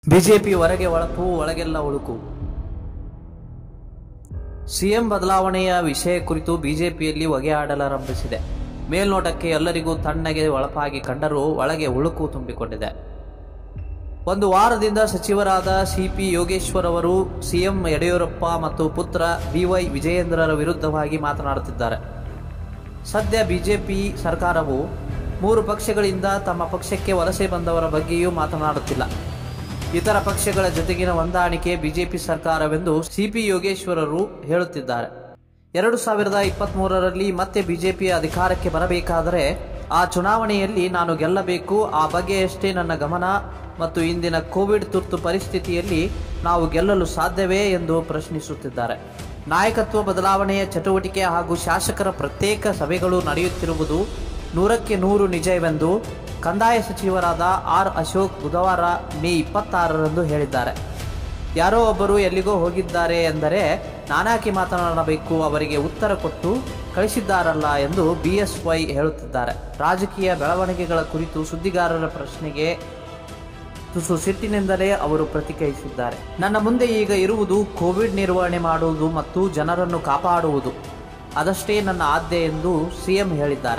BJP ಹೊರಗೆ ಒಳಪು ಒಳಗೆಲ್ಲ ಉಳುಕು CM ಬದಲಾವಣೆಯ ವಿಷಯ ಕುರಿತು ಬಿಜೆಪಿಯಲ್ಲಿ ಹೊಗೆ ಆಡಲಾರಂಭಿಸಿದೆ ಮೇಲ್ನೋಟಕ್ಕೆ ಎಲ್ಲರಿಗೂ ತಣ್ಣಗೆ ಒಳಪಾಗಿ ಕಂಡರೂ ಒಳಗೆ ಉಳುಕು ತುಂಬಿಕೊಂಡಿದೆ ಒಂದು ವಾರದಿಂದ ಸಚಿವರಾದ ಸಿಪಿ ಯೋಗೇಶ್ವರ್ ಅವರು ಸಿಎಂ ಯಡಿಯೂರಪ್ಪ ಮತ್ತು ಪುತ್ರ ಬಿವೈ ವಿಜಯೇಂದ್ರರ ವಿರುದ್ಧವಾಗಿ ಮಾತನಾಡುತ್ತಿದ್ದಾರೆ ಸದ್ಯ ಬಿಜೆಪಿ ಸರ್ಕಾರವು ಮೂರು ಪಕ್ಷಗಳಿಂದ ತಮ್ಮ ಪಕ್ಷಕ್ಕೆ ವಲಸೆ ಬಂದವರ ಬಗ್ಗೆಯೂ ಮಾತನಾಡುತ್ತಿಲ್ಲ ಇತರ ಪಕ್ಷಗಳ ಜೊತೆಗಿನ ಹೊಂದಾಣಿಕೆ ಬಿಜೆಪಿ ಸರ್ಕಾರವೆಂದು ಸಿಪಿ ಯೋಗೇಶ್ವರರು ಹೇಳುತ್ತಿದ್ದಾರೆ ಎರಡು ಸಾವಿರದ ಇಪ್ಪತ್ಮೂರರಲ್ಲಿ ಮತ್ತೆ ಬಿಜೆಪಿ ಅಧಿಕಾರಕ್ಕೆ ಬರಬೇಕಾದರೆ ಆ ಚುನಾವಣೆಯಲ್ಲಿ ನಾನು ಗೆಲ್ಲಬೇಕು ಆ ಬಗ್ಗೆಯಷ್ಟೇ ನನ್ನ ಗಮನ ಮತ್ತು ಇಂದಿನ ಕೋವಿಡ್ ತುರ್ತು ಪರಿಸ್ಥಿತಿಯಲ್ಲಿ ನಾವು ಗೆಲ್ಲಲು ಸಾಧ್ಯವೇ ಎಂದು ಪ್ರಶ್ನಿಸುತ್ತಿದ್ದಾರೆ ನಾಯಕತ್ವ ಬದಲಾವಣೆಯ ಚಟುವಟಿಕೆ ಹಾಗೂ ಶಾಸಕರ ಪ್ರತ್ಯೇಕ ಸಭೆಗಳು ನಡೆಯುತ್ತಿರುವುದು ನೂರಕ್ಕೆ ನೂರು ನಿಜವೆಂದು ಕಂದಾಯ ಸಚಿವರಾದ ಆರ್ ಅಶೋಕ್ ಬುಧವಾರ ಮೇ ಇಪ್ಪತ್ತಾರರಂದು ಹೇಳಿದ್ದಾರೆ ಯಾರೋ ಒಬ್ಬರು ಎಲ್ಲಿಗೋ ಹೋಗಿದ್ದಾರೆ ಎಂದರೆ ನಾನಾಕಿ ಮಾತನಾಡಬೇಕು ಅವರಿಗೆ ಉತ್ತರ ಕೊಟ್ಟು ಕಳಿಸಿದ್ದಾರಲ್ಲ ಎಂದು ಬಿಎಸ್ವೈ ಹೇಳುತ್ತಿದ್ದಾರೆ ರಾಜಕೀಯ ಬೆಳವಣಿಗೆಗಳ ಕುರಿತು ಸುದ್ದಿಗಾರರ ಪ್ರಶ್ನೆಗೆ ತುಸು ಸಿಟ್ಟಿನಿಂದಲೇ ಅವರು ಪ್ರತಿಕ್ರಿಯಿಸಿದ್ದಾರೆ ನನ್ನ ಮುಂದೆ ಈಗ ಇರುವುದು ಕೋವಿಡ್ ನಿರ್ವಹಣೆ ಮಾಡುವುದು ಮತ್ತು ಜನರನ್ನು ಕಾಪಾಡುವುದು ಅದಷ್ಟೇ ನನ್ನ ಆದ್ಯ ಎಂದು ಸಿಎಂ ಹೇಳಿದ್ದಾರೆ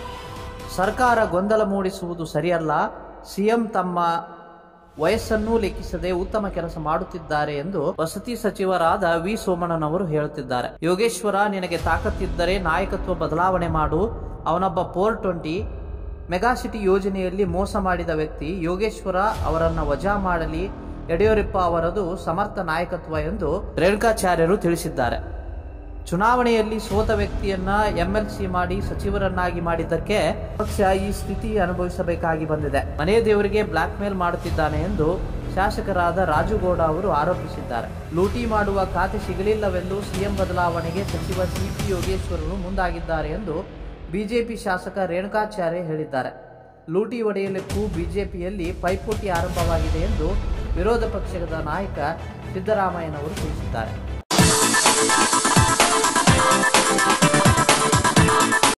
ಸರ್ಕಾರ ಗೊಂದಲ ಮೂಡಿಸುವುದು ಸರಿಯಲ್ಲ ಸಿಎಂ ತಮ್ಮ ವಯಸ್ಸನ್ನೂ ಲೆಕ್ಕಿಸದೆ ಉತ್ತಮ ಕೆಲಸ ಮಾಡುತ್ತಿದ್ದಾರೆ ಎಂದು ವಸತಿ ಸಚಿವರಾದ ವಿ ಸೋಮಣ್ಣನವರು ಹೇಳುತ್ತಿದ್ದಾರೆ ಯೋಗೇಶ್ವರ ನಿನಗೆ ತಾಕತ್ತಿದ್ದರೆ ನಾಯಕತ್ವ ಬದಲಾವಣೆ ಮಾಡು ಅವನೊಬ್ಬ ಫೋರ್ ಟ್ವೆಂಟಿ ಮೆಗಾಸಿಟಿ ಯೋಜನೆಯಲ್ಲಿ ಮೋಸ ಮಾಡಿದ ವ್ಯಕ್ತಿ ಯೋಗೇಶ್ವರ ಅವರನ್ನ ವಜಾ ಮಾಡಲಿ ಯಡಿಯೂರಪ್ಪ ಅವರದು ಸಮರ್ಥ ನಾಯಕತ್ವ ಎಂದು ರೇಣುಕಾಚಾರ್ಯರು ತಿಳಿಸಿದ್ದಾರೆ ಚುನಾವಣೆಯಲ್ಲಿ ಸೋತ ವ್ಯಕ್ತಿಯನ್ನ ಎಂಎಲ್ಸಿ ಮಾಡಿ ಸಚಿವರನ್ನಾಗಿ ಮಾಡಿದ್ದಕ್ಕೆ ಪಕ್ಷ ಈ ಸ್ಥಿತಿ ಅನುಭವಿಸಬೇಕಾಗಿ ಬಂದಿದೆ ಮನೆ ದೇವರಿಗೆ ಬ್ಲಾಕ್ ಮೇಲ್ ಮಾಡುತ್ತಿದ್ದಾನೆ ಎಂದು ಶಾಸಕರಾದ ರಾಜುಗೌಡ ಅವರು ಆರೋಪಿಸಿದ್ದಾರೆ ಲೂಟಿ ಮಾಡುವ ಖಾತೆ ಸಿಗಲಿಲ್ಲವೆಂದು ಸಿಎಂ ಬದಲಾವಣೆಗೆ ಸಚಿವ ಸಿಪಿ ಯೋಗೇಶ್ವರರು ಮುಂದಾಗಿದ್ದಾರೆ ಎಂದು ಬಿಜೆಪಿ ಶಾಸಕ ರೇಣುಕಾಚಾರ್ಯ ಹೇಳಿದ್ದಾರೆ ಲೂಟಿ ಹೊಡೆಯಲಿಕ್ಕೂ ಬಿಜೆಪಿಯಲ್ಲಿ ಪೈಪೋಟಿ ಆರಂಭವಾಗಿದೆ ಎಂದು ವಿರೋಧ ಪಕ್ಷದ ನಾಯಕ ಸಿದ್ದರಾಮಯ್ಯನವರು ತಿಳಿಸಿದ್ದಾರೆ